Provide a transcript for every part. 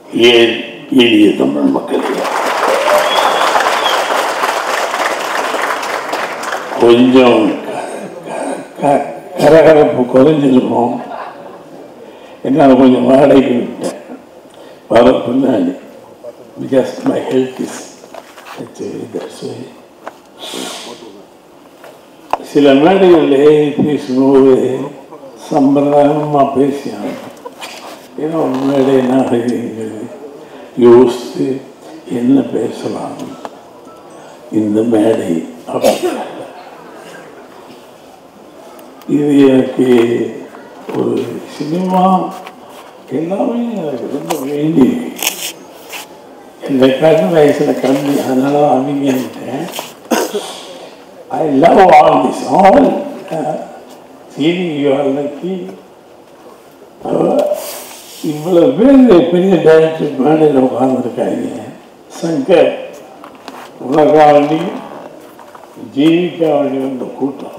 ஏன் எளிய தமிழ் மக்களே கொஞ்சம் க- க- கரகரப்பு குறைஞ்சிருக்கும் என்னால் கொஞ்சம் வாடகைக்கு விட்டேன் வர பின்னாடி பிகாஸ் மை ஹெல்த் இஸ் சில மேடைகளில் ஏறி பேசும்போது சம்பிரதாயமாக பேசியாங்க ஏன்னா ஒரு மேடை நாகரிகங்கள் யோசித்து என்ன பேசலாம் இந்த மேடை அப்படி அல்ல. இது எனக்கு ஒரு சினிமா எல்லாமே எனக்கு ரொம்ப வேண்டி இந்த கண் வயசில் கம்மி அதனால அவங்கன்ட்டேன் I love all this all seeing you are lucky இவ்வளவு பேர் பெரிய டைரக்டர் மேடையில் உட்கார்ந்துருக்காங்க சங்கர் உலகாவணி ஜீவிகாவணி வந்த கூட்டம்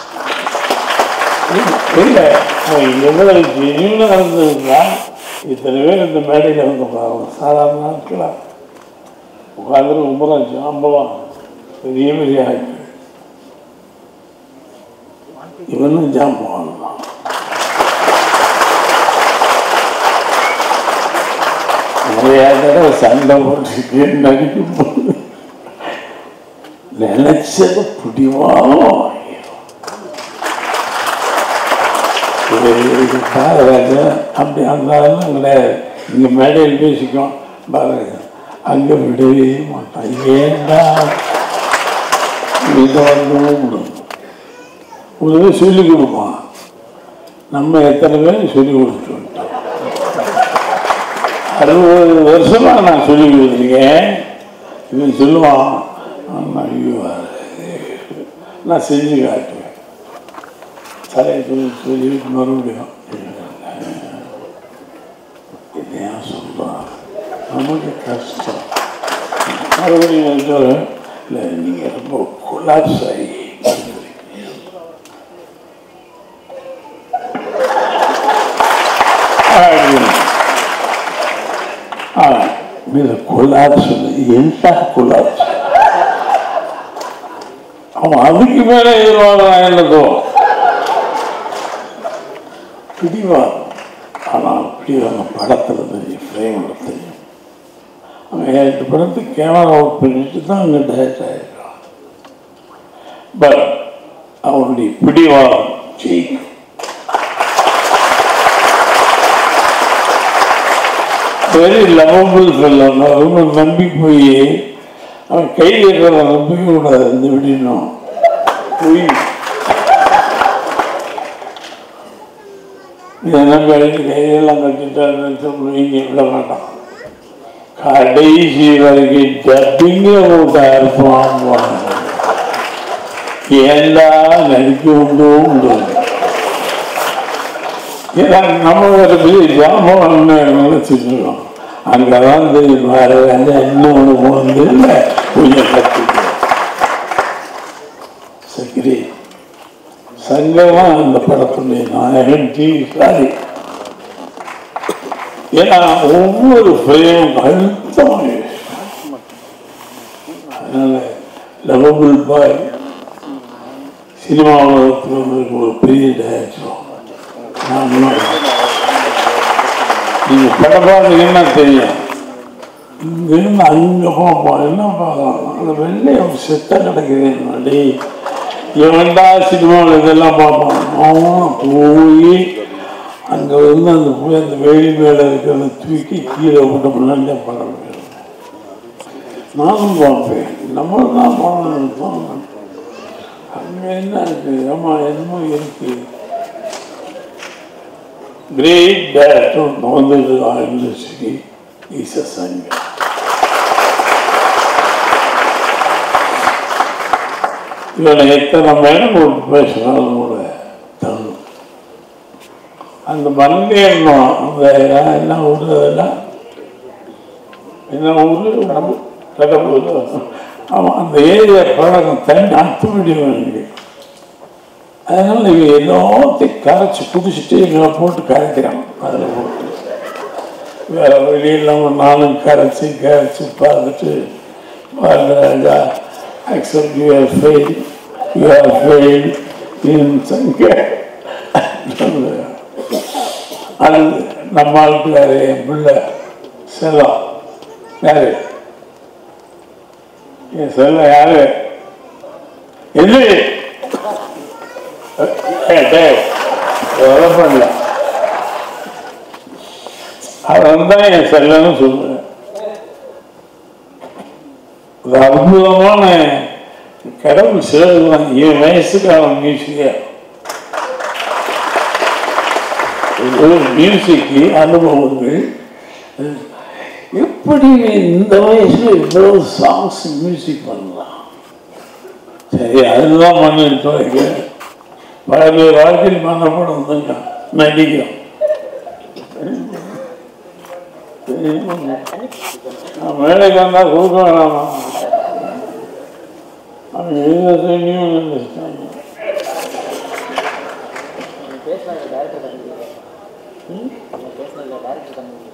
இல்லை அவன் எவ்வளவு ஜெனியூனாக இருந்திருந்தா இத்தனை பேர் இந்த மேடையில் வந்து உட்காரணும் சாதாரண நாட்களா உட்காந்துட்டு உமரா ஜாம்பவம் பெரிய பெரிய ஆட்கள் இவனும் ஜாம்பவான் தான் நிறைய தடவை சண்டை போட்டு நடிக்கும் போது நினைச்சது பிடிவாலும் பாரத அப்படி அந்த அதெல்லாம் கிடையாது இங்கே மேடையில் பேசிக்கும் பாரத அங்கே விடவே மாட்டான் ஏண்டா இதை வந்து விடும் ஒரு சொல்லிக் கொடுப்பான் நம்ம எத்தனை பேர் சொல்லிக் கொடுத்துட்டு வந்துட்டோம் அறுபது வருஷமா நான் சொல்லி கொடுத்துருக்கேன் இவன் சொல்லுவான் ஆமா, ஐயோ நான் செஞ்சு காட்டுவேன் சரி சொல்லி சொல்லிட்டு மறுபடியும் என்னையா சொல்றான் நமக்கு கஷ்டம் மறுபடியும் வந்து இல்லை நீங்கள் ரொம்ப கொலாப்ஸ் ஆகி அப்படின்னு మీరు కొలాప్స్ ఎంత కొలాప్స్ அவன் அதுக்கு மேலே எதிர்வாரம் என்னதோ பிடிவான் ஆனால் பிடிவாங்க படத்தில் தெரியும் ஃப்ரேமில் தெரியும் அவன் ஏழு படத்து கேமரா அவுட் பண்ணிட்டு தான் அங்கே டேரக்ட் ஆகிருக்கான் பட் அவனுடைய பிடிவாதம் ஜெயிக்கும் வெரி லவபிள் ஃபெல்லோ ரொம்ப நம்பி போய் அவன் கையில் இருக்கிறத நம்பிக்க கூடாது இந்த விடணும் போய் இதை நம்பி அழைத்து கையெல்லாம் கட்டிட்டாருன்னு சொல்லுவீங்க விட மாட்டான் கடைசி வரைக்கும் டப்பிங்க போட்டா இருப்பான் ஏண்டா நடிக்க உண்டோ உண்டு ஏன்னா நம்ம ஒரு பெரிய ஜாமான் நினைச்சிருக்கோம் அங்கதான் தெரியும் வேற வேலை இன்னொன்று வந்து இல்லை கொஞ்சம் கற்றுக்கணும் சரி சங்கமா அந்த படத்துடைய நாயகன் டி சாரி ஏன்னா ஒவ்வொரு ஃப்ரேம் அழுத்தமாக அதனால லவபுல் பாய் சினிமா உலகத்தில் வந்து ஒரு பெரிய டைரக்டர் நான் நீங்க படம் பார்த்தீங்கன்னா தெரியும் இங்கிருந்து அங்கே போப்போம் என்ன பார்க்கலாம் அந்த வெள்ளையம் செத்த கிடக்குது எவன்டா சினிமாவில் இதெல்லாம் பார்ப்பான் அவன் போய் அங்கே வந்து அந்த போய் அந்த வெளி மேலே இருக்கிறத தூக்கி கீழே விட்ட முன்னாடியே படம் வேணும் நானும் பார்ப்பேன் நம்ம தான் போகணும்னு தோணும் அங்கே என்ன இருக்கு ஆமா என்னமோ இருக்கு கிரேட் டேரக்டர் நவந்தது யூனிவர்சிட்டி இஸ் அ சங்க இவனை எத்தனை மேடம் போட்டு பேசினாலும் கூட தள்ளும் அந்த மங்கேன்னும் அந்த என்ன ஊர் அதெல்லாம் என்ன ஊர் கடம்பு கடம்பூர் ஆமாம் அந்த ஏரியா பழக்கம் தண்ணி அத்துமடி வேணுங்க அதனால இவங்க எல்லாத்தையும் கரைச்சி குடிச்சிட்டு இவங்க போட்டு கரைக்கிறாங்க அதில் போட்டு வேற வழி இல்லாமல் நானும் கரைச்சி கரைச்சி பார்த்துட்டு பாருங்க Raja accept you are fail you are fail in சங்க அது நம்ம ஆளுக்கு வேறு என் பிள்ளை செல்லம் யாரு என் செல்லம் யாரு எது பண்ணல அவன் தான் என் செல்லன்னு சொல்லுவேன் ஒரு அற்புதமான கடவுள் சிறகுதான் என் வயசுக்கு அவன் மியூசிக்க ஒரு மியூசிக்கு அனுபவங்கள் எப்படி இந்த வயசுல இவ்வளவு சாங்ஸ் மியூசிக் பண்ணலாம் சரி அதுதான் பண்ணிட்டு வைக்கிறேன் பல பேர் வாழ்க்கையில் பண்ணப்படும் வந்துங்க நடிக்கும் நான் வேலைக்கு வந்தால் கொடுக்க வேணாமா அவன் எழுத தெரியும் நினைச்சிட்டாங்க பேசினாங்க டேரக்டர் கண்டுபிடிக்கிறேன் பேசினாங்க டேரக்டர் கண்டுபிடிக்கிறேன்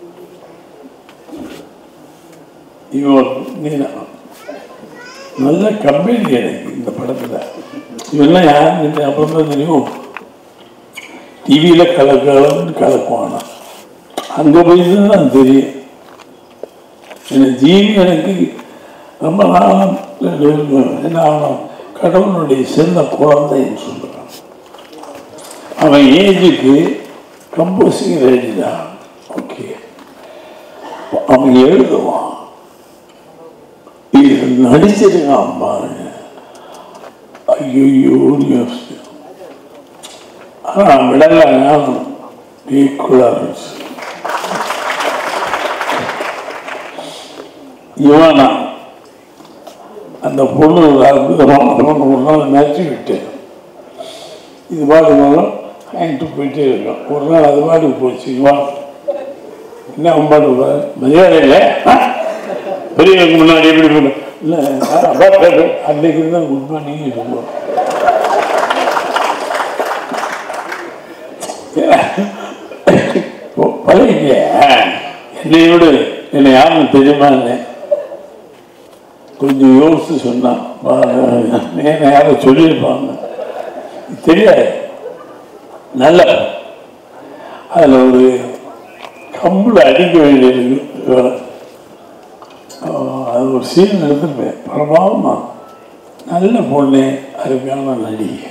இவன் நீ நல்ல கம்பெனி எனக்கு இந்த படத்தில் இவெல்லாம் யாருன்னு அப்புறம் தான் தெரியும் டிவியில் கலக்கலன்னு கலக்குவானா அங்கே போய் தான் தெரியும் எனக்கு ஜீவி எனக்கு ரொம்ப நாளம் என்ன ஆகணும் கடவுளுடைய சின்ன குழந்தைன்னு சொல்லுறான் அவன் ஏஜுக்கு கம்போசிங் ஏஜ் தான் ஓகே அவன் எழுதுவான் இது நடிச்சிருக்கான் பாருங்க ஐயோ யோசிச்சு ஆனால் விடல ஞானம் ஈக்குவலாக இருந்துச்சு இவனா அந்த பொண்ணு ஒரு அற்புதமான பொண்ணு ஒரு நாள் நினச்சி விட்டேன் இது பாட்டு மூலம் வாங்கிட்டு போயிட்டே இருக்கோம் ஒரு நாள் அது பாட்டுக்கு போச்சு இவன் என்ன அவன் பாட்டு போற? மரியாதை இல்லை ஆ? பெரியவங்க முன்னாடி எப்படி பண்ண இல்லை அன்னைக்கு தான் குட் மார்னிங் சொல்லுவோம் பழகிய என்னை விட என்னை யாருன்னு தெரியுமா இல்லை கொஞ்சம் யோசித்து சொன்னான் என்ன யாரும் சொல்லியிருப்பாங்க தெரியாது நல்ல அதில் ஒரு கம்பில் அடிக்க வேண்டியது அது ஒரு சீன் எடுத்துருப்பேன் பிரபாவமா நல்ல பொண்ணு அருமையான நடிகை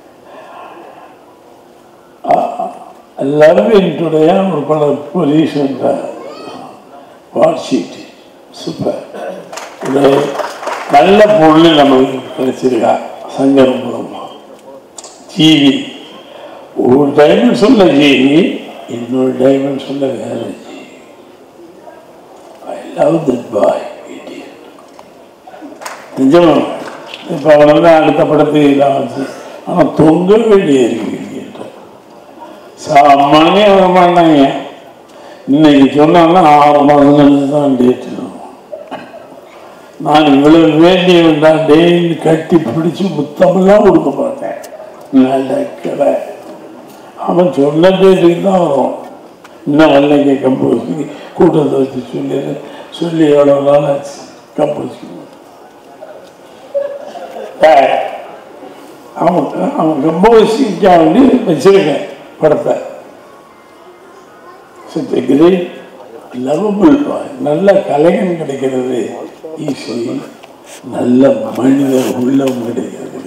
லவ்வின் டுடைய ஒரு படம் இப்போ ரீசெண்டாக வாட்ஷீட் சூப்பர் இது நல்ல பொண்ணு நமக்கு கிடைச்சிருக்கா சங்கர் மூலமா ஜீவி ஒரு டைமென்ஷன்ல ஜீவி இன்னொரு டைமென்ஷன்ல வேற ஜீவி ஐ லவ் தட் பாய் நிஜமா இப்போ அவன் வந்து அடுத்த படத்துக்கு இதான் வச்சு ஆனால் தொங்க வேண்டிய இருக்கு சாமானிய வர மாட்டாங்க இன்னைக்கு சொன்னாங்கன்னா ஆறு மாதம் கழிச்சு தான் டேட்டு நான் இவ்வளவு வேண்டியவன் தான் டெய்லி கட்டி பிடிச்சி முத்தமெல்லாம் கொடுக்க மாட்டேன் நல்ல கடை அவன் சொன்ன டேட்டுக்கு தான் வரும் இன்னும் வரலைங்க கம்போஸ் கூட்டத்தை வச்சு சொல்லி சொல்லி எவ்வளோ நாள் ஆச்சு கம்போஸ் அவன் அவன் கம்போஸிக்காக வேண்டி வச்சிருக்கேன் படத்தை சுத்த கிரேட் லவபிள் நல்ல கலைஞன் கிடைக்கிறது ஈஸி நல்ல மனித உள்ளம் கிடைக்கிறது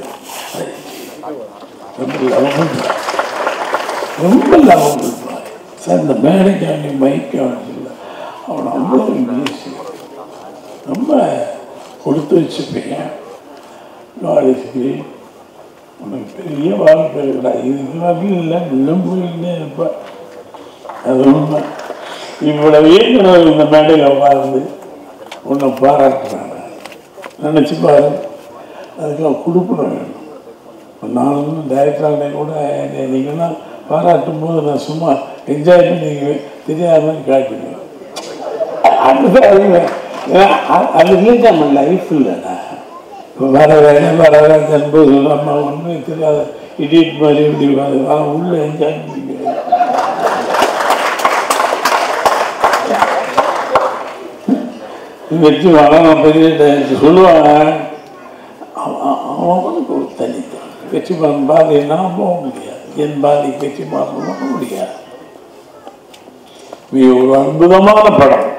ரொம்ப லவபிள் ரொம்ப லவபிள் சார் இந்த மேடைக்காண்டி மைக்காண்டி அவன் அவ்வளோ ஈஸி ரொம்ப கொடுத்து வச்சுப்பேன் நாளைக்கு உனக்கு பெரிய வாழ்க்கை இருக்குடா இதுக்கு வரல இல்லை இன்னும் போயிட்டே இருப்பேன் அது உண்மை இவ்வளவு இயக்குனர் இந்த மேடையில் உட்கார்ந்து உன்னை பாராட்டுறாங்க நினச்சி பாரு அதுக்கெல்லாம் கொடுப்பணும் வேணும் நானும் டைரக்டராக கூட என்னை நீங்கள்லாம் பாராட்டும் போது நான் சும்மா என்ஜாய் பண்ணி தெரியாமல் காட்டுவேன் அதுதான் அது ஏன்னா அது- அது இல்லை நம்ம லைஃப் இல்லைண்ணா இப்போ வர வேலை வர வேலை என்பது நம்ம ஒன்றும் தெரியாத இடியட் மாதிரி இப்படி உட்காந்து உள்ள என்ஜாய் பண்ணிக்கிறேன் வெற்றி நான் பெரிய டைரக்டர் சொல்லுவாங்க அவ- அவ- அவனுக்கு ஒரு தனித்தான் வெற்றி படம் பாதி நான் போக முடியாது என் பாதி வெற்றி படம் போக முடியாது இது ஒரு அற்புதமான படம்